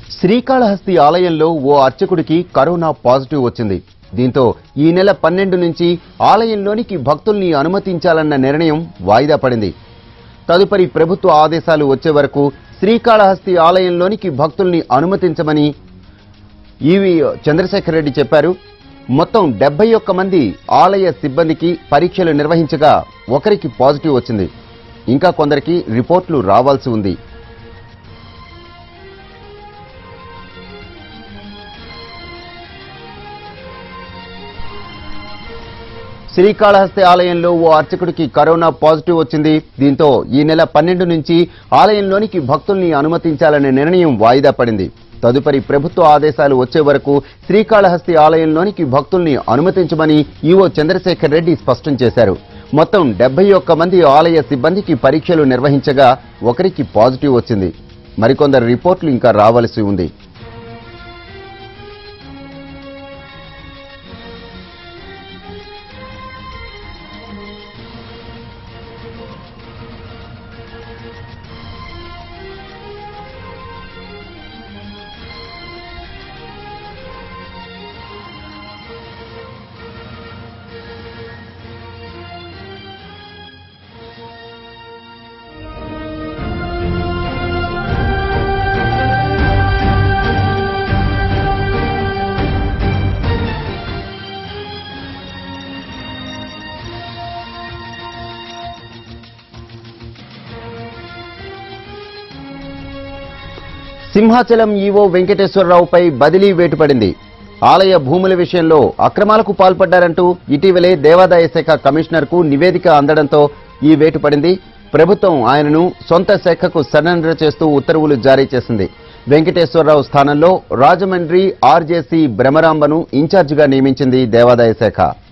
శ్రీకాళహస్తి ఆలయంలో ఓ అర్చకుడికి corona positive వచ్చింది దీంతో ఈ నెల పన్నెండు నుంచి ఆలయంలోనికి భక్తుల్ని అనుమతించాలన్న నిర్ణయం వాయిదా పడింది తదుపరి ప్రభుత్వ ఆదేశాలు వచ్చే వరకు శ్రీకాళహస్తి ఆలయంలోనికి భక్తుల్ని అనుమతించమని ఈవి చంద్రశేఖర్ రెడ్డి చెప్పారు మొత్తం డెబ్బై ఒక్క మంది ఆలయ సిబ్బందికి పరీక్షలు నిర్వహించగా ఒకరికి పాజిటివ్ వచ్చింది ఇంకా కొందరికి రిపోర్ట్లు రావాల్సి ఉంది శ్రీకాళహస్తి ఆలయంలో ఓ అర్చకుడికి కరోనా పాజిటివ్ వచ్చింది దీంతో ఈ నెల పన్నెండు నుంచి ఆలయంలోనికి భక్తుల్ని అనుమతించాలనే నిర్ణయం వాయిదా పడింది తదుపరి ప్రభుత్వ ఆదేశాలు వచ్చే వరకు శ్రీకాళహస్తి ఆలయంలోనికి భక్తుల్ని అనుమతించమని ఈవో చంద్రశేఖర్ రెడ్డి స్పష్టం చేశారు మొత్తం డెబ్బై ఒక్క మంది ఆలయ సిబ్బందికి పరీక్షలు నిర్వహించగా ఒకరికి పాజిటివ్ వచ్చింది మరికొందరు రిపోర్టులు ఇంకా రావలసి ఉంది సింహాచలం ఈవో వెంకటేశ్వరరావుపై బదిలీ వేటు పడింది ఆలయ భూముల విషయంలో అక్రమాలకు పాల్పడ్డారంటూ ఇటీవలే దేవాదాయ శాఖ కమిషనర్కు నివేదిక అందడంతో ఈ వేటు పడింది ప్రభుత్వం ఆయనను సొంత శాఖకు సరెండర్ చేస్తూ ఉత్తర్వులు జారీ చేసింది వెంకటేశ్వరరావు స్థానంలో రాజమండ్రి ఆర్జేసీ భ్రమరాంబను ఇన్ఛార్జిగా నియమించింది దేవాదాయ శాఖ